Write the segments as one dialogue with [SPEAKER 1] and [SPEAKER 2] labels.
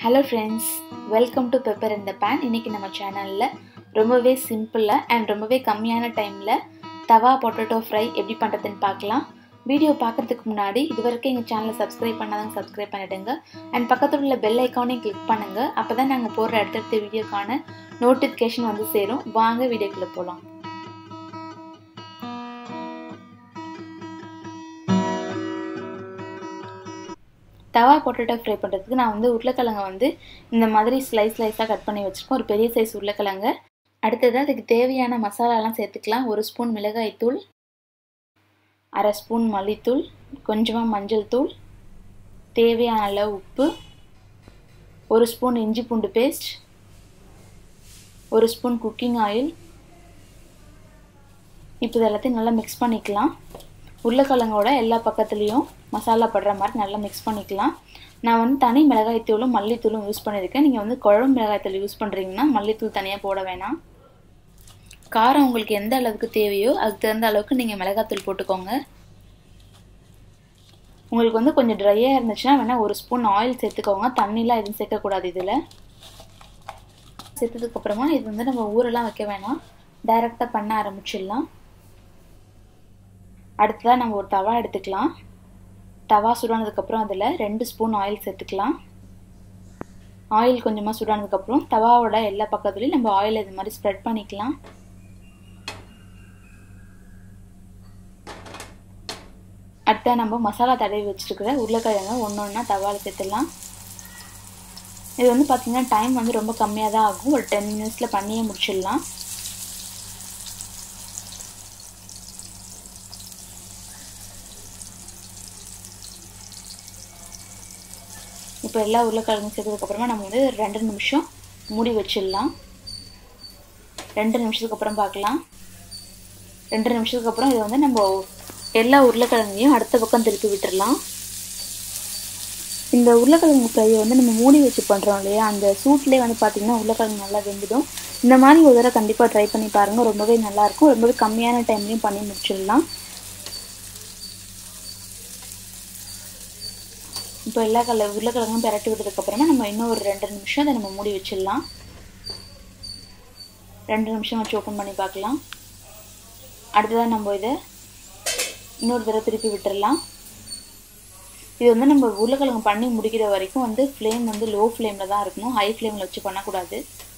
[SPEAKER 1] hello friends welcome to pepper இந்த பேன் இன்றைக்கி நம்ம சேனலில் ரொம்பவே சிம்பிளாக அண்ட் ரொம்பவே கம்மியான டைமில் தவா பொட்டேட்டோ ஃப்ரை எப்படி பண்ணுறதுன்னு பார்க்கலாம் வீடியோ பார்க்குறதுக்கு முன்னாடி இது வரைக்கும் எங்கள் சேனலை சப்ஸ்கிரைப் பண்ணாதவங்க சப்ஸ்கிரைப் பண்ணிவிடுங்க அண்ட் பக்கத்தில் உள்ள பெல் ஐக்கானையும் கிளிக் பண்ணுங்கள் அப்போ தான் நாங்கள் போடுற அடுத்தடுத்த வீடியோக்கான நோட்டிஃபிகேஷன் வந்து சேரும் வாங்க வீடியோக்குள்ளே போகலாம் தவா பொட்டேட்டோ ஃப்ரை பண்ணுறதுக்கு நான் வந்து உருளைக்கிழங்கை வந்து இந்த மாதிரி ஸ்லைஸ் ஸ்லைஸாக கட் பண்ணி வச்சுருக்கோம் ஒரு பெரிய சைஸ் உருளைக்கிழங்க அடுத்தது அதுக்கு தேவையான மசாலாலாம் சேர்த்துக்கலாம் ஒரு ஸ்பூன் மிளகாய்த்தூள் அரை ஸ்பூன் மல்லித்தூள் கொஞ்சமாக மஞ்சள் தூள் தேவையான அளவு உப்பு ஒரு ஸ்பூன் இஞ்சி பூண்டு பேஸ்ட் ஒரு ஸ்பூன் குக்கிங் ஆயில் இப்போ இது எல்லாத்தையும் நல்லா மிக்ஸ் பண்ணிக்கலாம் உருளைக்கிழங்கோட எல்லா பக்கத்துலேயும் மசாலா படுற மாதிரி நல்லா மிக்ஸ் பண்ணிக்கலாம் நான் வந்து தனி மிளகாய்த்தூளும் மல்லித்தூளும் யூஸ் பண்ணியிருக்கேன் நீங்கள் வந்து குழம்பு மிளகாய்த்தூள் யூஸ் பண்ணுறீங்கன்னா மல்லித்தூள் தனியாக போட வேணாம் காரம் உங்களுக்கு எந்த அளவுக்கு தேவையோ அதுக்கு தகுந்த அளவுக்கு நீங்கள் மிளகாத்தூள் போட்டுக்கோங்க உங்களுக்கு வந்து கொஞ்சம் ட்ரையாக இருந்துச்சுன்னா வேணால் ஒரு ஸ்பூன் ஆயில் சேர்த்துக்கோங்க தண்ணிலாம் எதுவும் சேர்க்கக்கூடாது இதில் சேர்த்ததுக்கப்புறமா இது வந்து நம்ம ஊரெல்லாம் வைக்க வேணாம் டைரெக்டாக பண்ண ஆரம்பிச்சிடலாம் அடுத்ததாக நம்ம ஒரு தவா எடுத்துக்கலாம் தவா சுடானதுக்கப்புறம் அதில் ரெண்டு ஸ்பூன் ஆயில் சேர்த்துக்கலாம் ஆயில் கொஞ்சமாக சுடானதுக்கப்புறம் தவாவோட எல்லா பக்கத்துலேயும் நம்ம ஆயில் இது மாதிரி ஸ்ப்ரெட் பண்ணிக்கலாம் அடுத்த நம்ம மசாலா தடவி வச்சுருக்கிற உருளைக்கிழங்கு ஒன்று ஒன்றா தவாவில் சேர்த்துடலாம் இது வந்து பார்த்திங்கன்னா டைம் வந்து ரொம்ப கம்மியாக தான் ஆகும் ஒரு டென் மினிட்ஸில் பண்ணியே முடிச்சிடலாம் இப்போ எல்லா உருளைக்கிழங்கும் சேர்த்ததுக்கப்புறமா நம்ம வந்து ரெண்டு நிமிஷம் மூடி வச்சிடலாம் ரெண்டு நிமிஷத்துக்கு அப்புறம் பார்க்கலாம் ரெண்டு நிமிஷத்துக்கு அப்புறம் இதை வந்து நம்ம எல்லா உருளைக்கிழங்கையும் அடுத்த பக்கம் திருப்பி விட்டுடலாம் இந்த உருளைக்கிழங்கு ஃப்ரையை வந்து நம்ம மூடி வச்சு பண்ணுறோம் இல்லையா அந்த சூட்லேயே வந்து பார்த்திங்கன்னா உருளைக்கிழங்கு நல்லா வெந்துடும் இந்த மாதிரி ஒரு தடவை கண்டிப்பாக ட்ரை பண்ணி பாருங்கள் ரொம்பவே நல்லாயிருக்கும் ரொம்பவே கம்மியான டைம்லேயும் பண்ணி முடிச்சிடலாம் இப்போ எல்லா கல உருளைக்கிழங்கும் பரட்டி விட்டதுக்கப்புறமா நம்ம இன்னும் ஒரு ரெண்டு நிமிஷம் அதை நம்ம மூடி வச்சிடலாம் ரெண்டு நிமிஷம் வச்சு ஓப்பன் பண்ணி பார்க்கலாம் அடுத்ததாக நம்ம இதை இன்னொரு தடவை திருப்பி விட்டுடலாம் இது வந்து நம்ம உருளைக்கிழங்கு பண்ணி முடிக்கிற வரைக்கும் வந்து ஃப்ளேம் வந்து லோ ஃப்ளேமில் தான் இருக்கணும் ஹை ஃப்ளேமில் வச்சு பண்ணக்கூடாது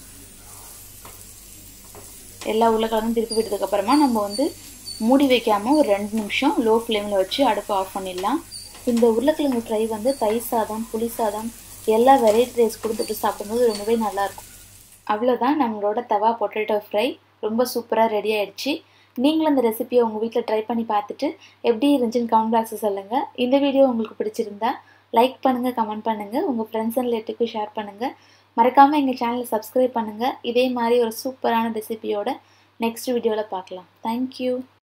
[SPEAKER 1] எல்லா உருளைக்கிழங்கும் திருப்பி விட்டதுக்கப்புறமா நம்ம வந்து மூடி வைக்காமல் ஒரு ரெண்டு நிமிஷம் லோ ஃப்ளேமில் வச்சு அடுப்பை ஆஃப் பண்ணிடலாம் இந்த உருளைக்கிழங்கு ஃப்ரை வந்து தயிர் சாதம் புளி சாதம் எல்லா வெரைட்டி ரைஸ் கொடுத்துட்டு சாப்பிடும்போது ரொம்பவே நல்லாயிருக்கும் அவ்வளோதான் நம்மளோட தவா பொட்டேட்டோ ஃப்ரை ரொம்ப சூப்பராக ரெடி ஆகிடுச்சு நீங்களும் இந்த ரெசிபியை உங்கள் வீட்டில் ட்ரை பண்ணி பார்த்துட்டு எப்படி இருந்துச்சுன்னு கமெண்ட் பாக்ஸில் சொல்லுங்கள் இந்த வீடியோ உங்களுக்கு பிடிச்சிருந்தா லைக் பண்ணுங்கள் கமெண்ட் பண்ணுங்கள் உங்கள் ஃப்ரெண்ட்ஸ் அண்ட் ரிலேட்டிவ்க்கு ஷேர் பண்ணுங்கள் மறக்காமல் எங்கள் சேனலை சப்ஸ்கிரைப் பண்ணுங்கள் இதே மாதிரி ஒரு சூப்பரான ரெசிபியோட நெக்ஸ்ட் வீடியோவில் பார்க்கலாம் தேங்க்யூ